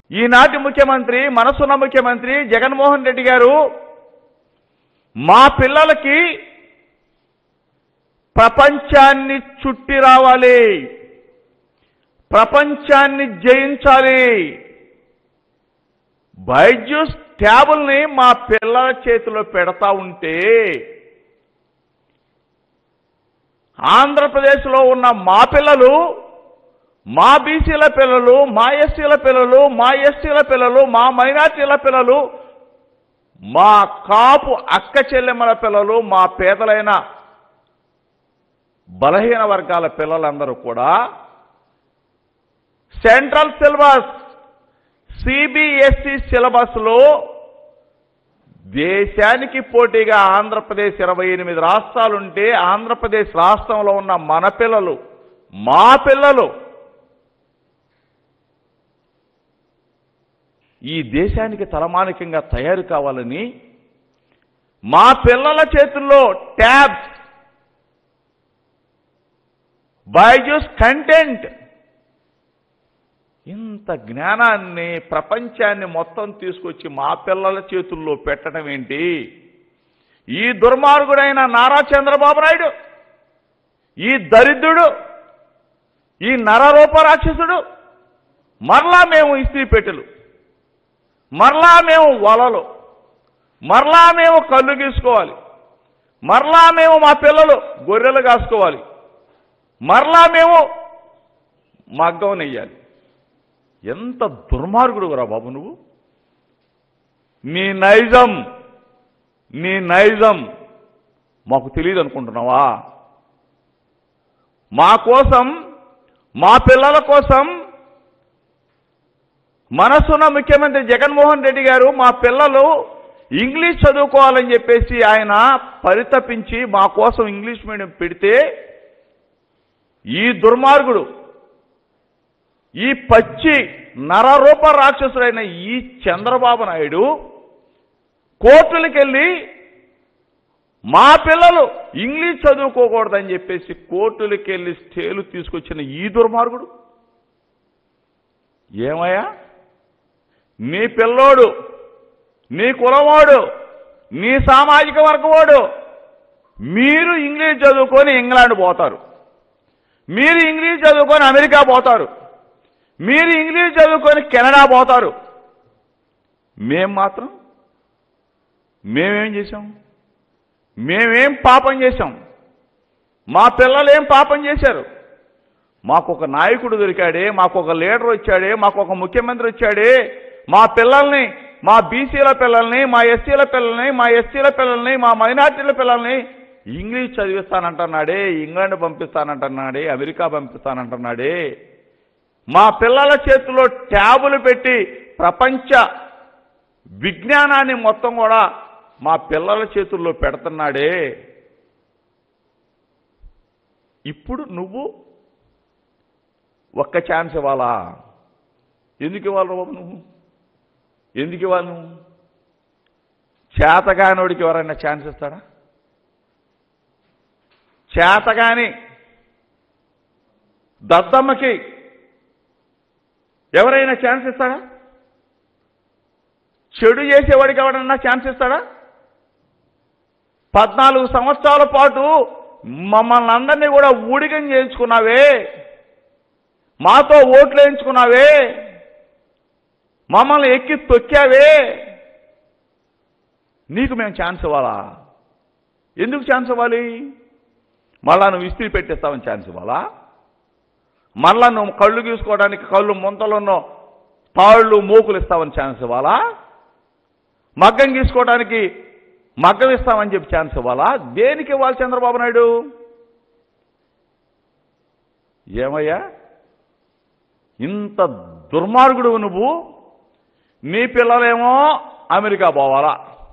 ఈనాటి ముఖ్యమంత్రి మనసున్న ముఖ్యమంత్రి జగన్మోహన్ రెడ్డి గారు మా పిల్లలకి ప్రపంచాన్ని చుట్టి రావాలి ప్రపంచాన్ని జయించాలి బైజ్యూస్ ట్యాబుల్ని మా పిల్లల చేతిలో పెడతా ఉంటే ఆంధ్రప్రదేశ్లో ఉన్న మా పిల్లలు మా బీసీల పిల్లలు మా ఎస్సీల పిల్లలు మా ఎస్టీల పిల్లలు మా మైనార్టీల పిల్లలు మా కాపు అక్క చెల్లెమ్మల పిల్లలు మా పేదలైన బలహీన వర్గాల పిల్లలందరూ కూడా సెంట్రల్ సిలబస్ సిబిఎస్ఈ సిలబస్లో దేశానికి పోటీగా ఆంధ్రప్రదేశ్ ఇరవై ఎనిమిది రాష్ట్రాలుంటే ఆంధ్రప్రదేశ్ రాష్ట్రంలో ఉన్న మన పిల్లలు మా పిల్లలు ఈ దేశానికి తలమానికంగా తయారు కావాలని మా పిల్లల చేతుల్లో ట్యాబ్స్ బైజూస్ కంటెంట్ ఇంత జ్ఞానాన్ని ప్రపంచాన్ని మొత్తం తీసుకొచ్చి మా పిల్లల చేతుల్లో పెట్టడం ఏంటి ఈ దుర్మార్గుడైన నారా చంద్రబాబు నాయుడు ఈ దరిద్రుడు ఈ నరరూప రాక్షసుడు మరలా మేము ఇస్త్రీ పెట్టెలు మరలా మేము వలలు మరలా మేము కళ్ళు గీసుకోవాలి మరలా మేము మా పిల్లలు గొర్రెలు కాసుకోవాలి మరలా మేము మగ్గం నెయ్యాలి ఎంత దుర్మార్గుడు రా బాబు నువ్వు నీ నైజం నీ నైజం మాకు తెలియదు అనుకుంటున్నావా మా కోసం మా పిల్లల కోసం మనసున్న ముఖ్యమంత్రి జగన్మోహన్ రెడ్డి గారు మా పిల్లలు ఇంగ్లీష్ చదువుకోవాలని చెప్పేసి ఆయన పరితపించి మా కోసం ఇంగ్లీష్ మీడియం పెడితే ఈ దుర్మార్గుడు ఈ పచ్చి నరరూప రాక్షసుడైన ఈ చంద్రబాబు నాయుడు కోర్టులకెళ్ళి మా పిల్లలు ఇంగ్లీష్ చదువుకోకూడదని చెప్పేసి కోర్టులకెళ్ళి స్టేలు తీసుకొచ్చిన ఈ దుర్మార్గుడు ఏమయ్యా నీ పిల్లోడు నీ కులవాడు నీ సామాజిక వర్గవాడు మీరు ఇంగ్లీష్ చదువుకొని ఇంగ్లాండ్ పోతారు మీరు ఇంగ్లీష్ చదువుకొని అమెరికా పోతారు మీరు ఇంగ్లీష్ చదువుకొని కెనడా పోతారు మేం మాత్రం మేమేం చేశాం మేమేం పాపం చేశాం మా పిల్లలు ఏం పాపం చేశారు మాకు ఒక నాయకుడు దొరికాడే మాకు ఒక లీడర్ వచ్చాడే మాకు ఒక ముఖ్యమంత్రి వచ్చాడే మా పిల్లల్ని మా బీసీల పిల్లల్ని మా ఎస్సీల పిల్లల్ని మా ఎస్సీల పిల్లల్ని మా మైనార్టీల పిల్లల్ని ఇంగ్లీష్ చదివిస్తానంటున్నాడే ఇంగ్లాండ్ పంపిస్తానంటున్నాడే అమెరికా పంపిస్తానంటున్నాడే మా పిల్లల చేతిలో ట్యాబులు పెట్టి ప్రపంచ విజ్ఞానాన్ని మొత్తం కూడా మా పిల్లల చేతుల్లో పెడుతున్నాడే ఇప్పుడు నువ్వు ఒక్క ఛాన్స్ ఇవ్వాలా ఎందుకు ఇవ్వాలి బాబు నువ్వు ఎందుకు ఇవ్వాలి నువ్వు చేతగానోడికి ఎవరైనా ఛాన్స్ ఇస్తాడా చేతగాని దద్దమ్మకి ఎవరైనా ఛాన్స్ ఇస్తాడా చెడు చేసేవాడికి ఎవడన్నా ఛాన్స్ ఇస్తాడా పద్నాలుగు సంవత్సరాల పాటు మమ్మల్ని అందరినీ కూడా ఊడిగం చేయించుకున్నావే మాతో ఓట్లు వేయించుకున్నావే మమ్మల్ని ఎక్కి తొక్కావే నీకు మేము ఛాన్స్ ఇవ్వాలా ఎందుకు ఛాన్స్ ఇవ్వాలి మళ్ళా నువ్వు ఇస్త్రీ పెట్టేస్తావని ఛాన్స్ ఇవ్వాలా మళ్ళా నువ్వు కళ్ళు గీసుకోవడానికి కళ్ళు ముంతలున్నో తాళ్ళు మూకులు ఇస్తావని ఛాన్స్ ఇవ్వాలా మగ్గం గీసుకోవడానికి మగ్గం ఇస్తామని చెప్పి ఛాన్స్ ఇవ్వాలా దేనికి ఇవ్వాలి చంద్రబాబు నాయుడు ఏమయ్యా ఇంత దుర్మార్గుడు నువ్వు నీ పిల్లలేమో అమెరికా పోవాలా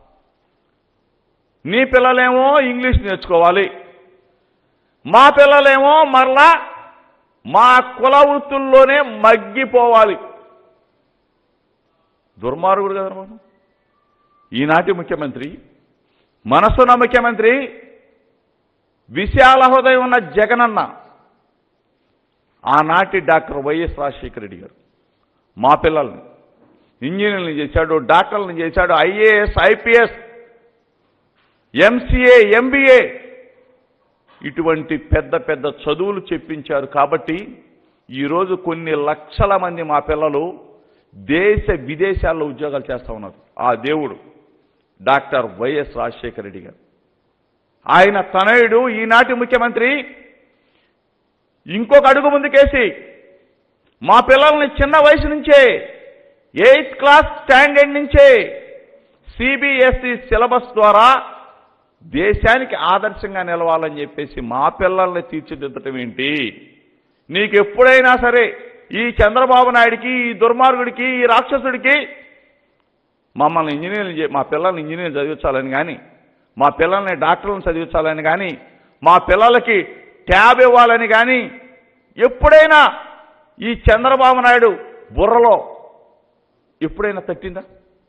నీ పిల్లలేమో ఇంగ్లీష్ నేర్చుకోవాలి మా పిల్లలేమో మరలా మా కుల వృత్తుల్లోనే మగ్గిపోవాలి దుర్మార్గుడు కదా మనం ఈనాటి ముఖ్యమంత్రి మనసున్న ముఖ్యమంత్రి విశాల హృదయం ఉన్న జగనన్న ఆనాటి డాక్టర్ వైఎస్ రాజశేఖర రెడ్డి గారు మా పిల్లల్ని ఇంజనీర్లను చేశాడు డాక్టర్లను చేశాడు ఐఏఎస్ ఐపీఎస్ ఎంసీఏ ఎంబీఏ ఇటువంటి పెద్ద పెద్ద చదువులు చెప్పించారు కాబట్టి ఈరోజు కొన్ని లక్షల మంది మా పిల్లలు దేశ విదేశాల్లో ఉద్యోగాలు చేస్తా ఉన్నారు ఆ దేవుడు డాక్టర్ వైఎస్ రాజశేఖర రెడ్డి గారు ఆయన తనయుడు ఈనాటి ముఖ్యమంత్రి ఇంకొక అడుగు ముందుకేసి మా పిల్లల్ని చిన్న వయసు నుంచే ఎయిత్ క్లాస్ స్టాండర్డ్ నుంచే సిబిఎస్ఈ సిలబస్ ద్వారా దేశానికి ఆదర్శంగా నిలవాలని చెప్పేసి మా పిల్లల్ని తీర్చిదిద్దటం ఏంటి నీకు ఎప్పుడైనా సరే ఈ చంద్రబాబు నాయుడికి ఈ దుర్మార్గుడికి ఈ రాక్షసుడికి మమ్మల్ని ఇంజనీర్లు చే- మా పిల్లల్ని ఇంజనీర్ చదివించాలని కానీ మా పిల్లల్ని డాక్టర్లను చదివించాలని కానీ మా పిల్లలకి ట్యాబ్ ఇవ్వాలని కానీ ఎప్పుడైనా ఈ చంద్రబాబు నాయుడు బుర్రలో ఎప్పుడైనా తట్టిందా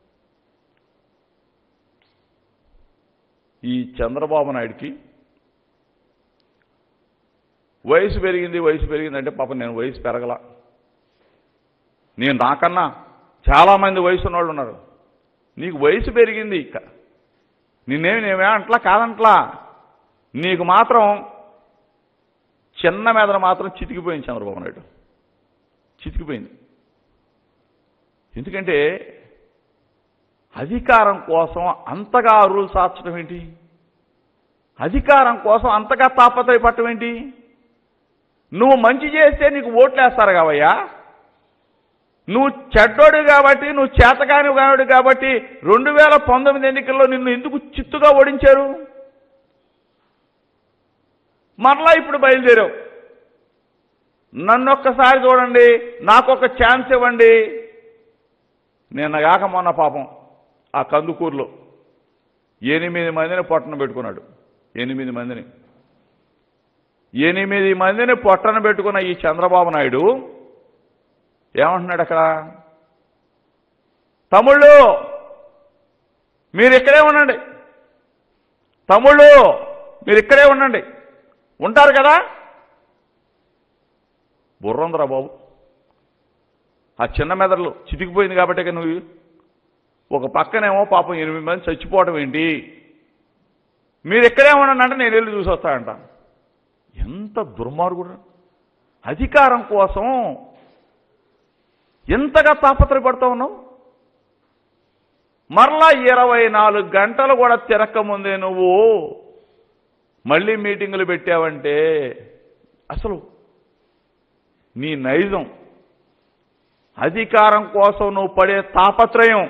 ఈ చంద్రబాబు నాయుడికి వయసు పెరిగింది వయసు పెరిగిందంటే పాపం నేను వయసు పెరగల నేను నాకన్నా చాలామంది వయసు ఉన్నవాళ్ళు ఉన్నారు నీకు వయసు పెరిగింది ఇక నిన్నేమి నేమే అంట్లా కాదంట్లా నీకు మాత్రం చిన్న మెదడు మాత్రం చితికిపోయింది చంద్రబాబు నాయుడు చితికిపోయింది ఎందుకంటే అధికారం కోసం అంతగా అరువులు సార్చడం ఏంటి అధికారం కోసం అంతగా తాపత్రయపడటం ఏంటి నువ్వు మంచి చేస్తే నీకు ఓట్లు వేస్తారు కావయ్యా నువ్వు చెడ్డోడు కాబట్టి నువ్వు చేతకాని కానుడు కాబట్టి రెండు వేల పంతొమ్మిది ఎన్నికల్లో నిన్ను ఎందుకు చిత్తుగా ఓడించారు మరలా ఇప్పుడు బయలుదేరావు నన్ను ఒక్కసారి చూడండి నాకు ఒక ఛాన్స్ ఇవ్వండి నిన్నగాక మొన్న పాపం ఆ కందుకూరులో ఎనిమిది మందిని పొట్టన పెట్టుకున్నాడు ఎనిమిది మందిని ఎనిమిది మందిని పొట్టన పెట్టుకున్న ఈ చంద్రబాబు నాయుడు ఏమంటున్నాడు అక్కడ తమ్ముళ్ళు మీరు ఇక్కడే ఉండండి తమ్ముళ్ళు మీరు ఇక్కడే ఉండండి ఉంటారు కదా బుర్రందరా బాబు ఆ చిన్న మెదడులు చితికిపోయింది కాబట్టి ఇక నువ్వు ఒక పక్కనేమో పాపం ఎనిమిది మంది చచ్చిపోవడం ఏంటి మీరు ఇక్కడే ఉండండి అంటే నేను వెళ్ళి చూసి వస్తానంట ఎంత దుర్మార్గుడు అధికారం కోసం ఎంతగా తాపత్రయపడుతూ ఉన్నావు మరలా ఇరవై నాలుగు గంటలు కూడా తిరక్కముందే నువ్వు మళ్ళీ మీటింగులు పెట్టావంటే అసలు నీ నైజం అధికారం కోసం నువ్వు పడే తాపత్రయం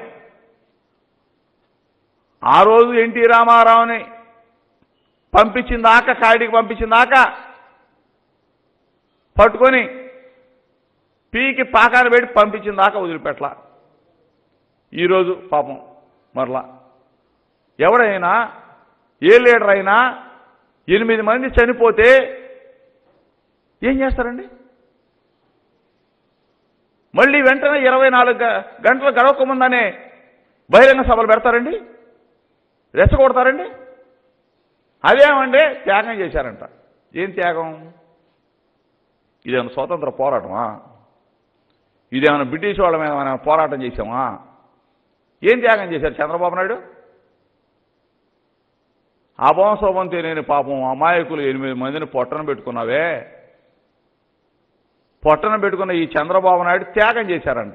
ఆ రోజు ఎన్టీ రామారావుని పంపించిందాక కాడికి పంపించిందాక పట్టుకొని పీకి పాకాన పెట్టి పంపించిందాక వదిలిపెట్టలా ఈరోజు పాపం మరలా ఎవడైనా ఏ లీడర్ అయినా ఎనిమిది మంది చనిపోతే ఏం చేస్తారండి మళ్ళీ వెంటనే ఇరవై నాలుగు గ- గంటలు గడవకముందనే బహిరంగ సభలు పెడతారండి రెచ్చగొడతారండి అదేమంటే త్యాగం చేశారంట ఏం త్యాగం ఇదేమైనా స్వాతంత్ర పోరాటమా ఇదేమైనా బ్రిటిష్ వాళ్ళ మీద మనం పోరాటం చేశామా ఏం త్యాగం చేశారు చంద్రబాబు నాయుడు అభంశోభం తెలియని పాపం అమాయకులు ఎనిమిది మందిని పొట్టన పెట్టుకున్నావే పొట్టన పెట్టుకున్న ఈ చంద్రబాబు నాయుడు త్యాగం చేశారంట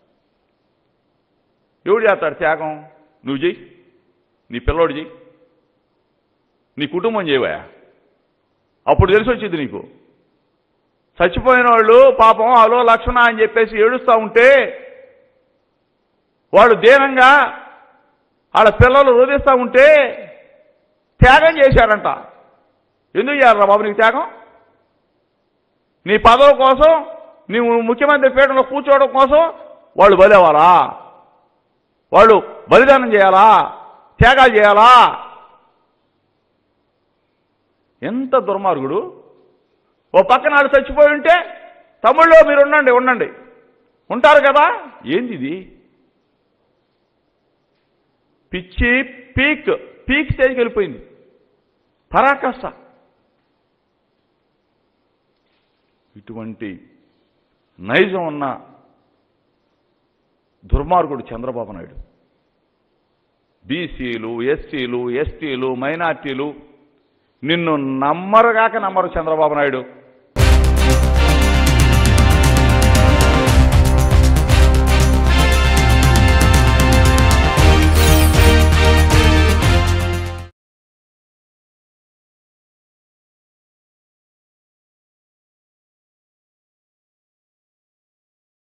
ఎవడు చేస్తాడు త్యాగం నువ్వు చెయ్యి నీ పిల్లోడు చెయ్యి నీ కుటుంబం చేయవా అప్పుడు తెలిసి వచ్చింది నీకు చచ్చిపోయిన వాళ్ళు పాపం అలో లక్షణ అని చెప్పేసి ఏడుస్తూ ఉంటే వాళ్ళు దీనంగా వాళ్ళ పిల్లలు రోధిస్తూ ఉంటే త్యాగం చేశారంట ఎందుకు చేయాలరా బాబు నీకు త్యాగం నీ పదవి కోసం నీవు ముఖ్యమంత్రి పీఠంలో కూర్చోవడం కోసం వాళ్ళు బలేవారా వాళ్ళు బలిదానం చేయాలా త్యాగాలు చేయాలా ఎంత దుర్మార్గుడు ఓ పక్కన ఆడు చచ్చిపోయి ఉంటే తమ్ముళ్ళు మీరు ఉండండి ఉండండి ఉంటారు కదా ఏంది ఇది పిచ్చి పీక్ పీక్ స్టేజ్కి వెళ్ళిపోయింది పరాకాష్ట ఇటువంటి నైజం ఉన్న దుర్మార్గుడు చంద్రబాబు నాయుడు బీసీలు ఎస్సీలు ఎస్టీలు మైనార్టీలు నిన్ను నమ్మరుగాక నమ్మరు చంద్రబాబు నాయుడు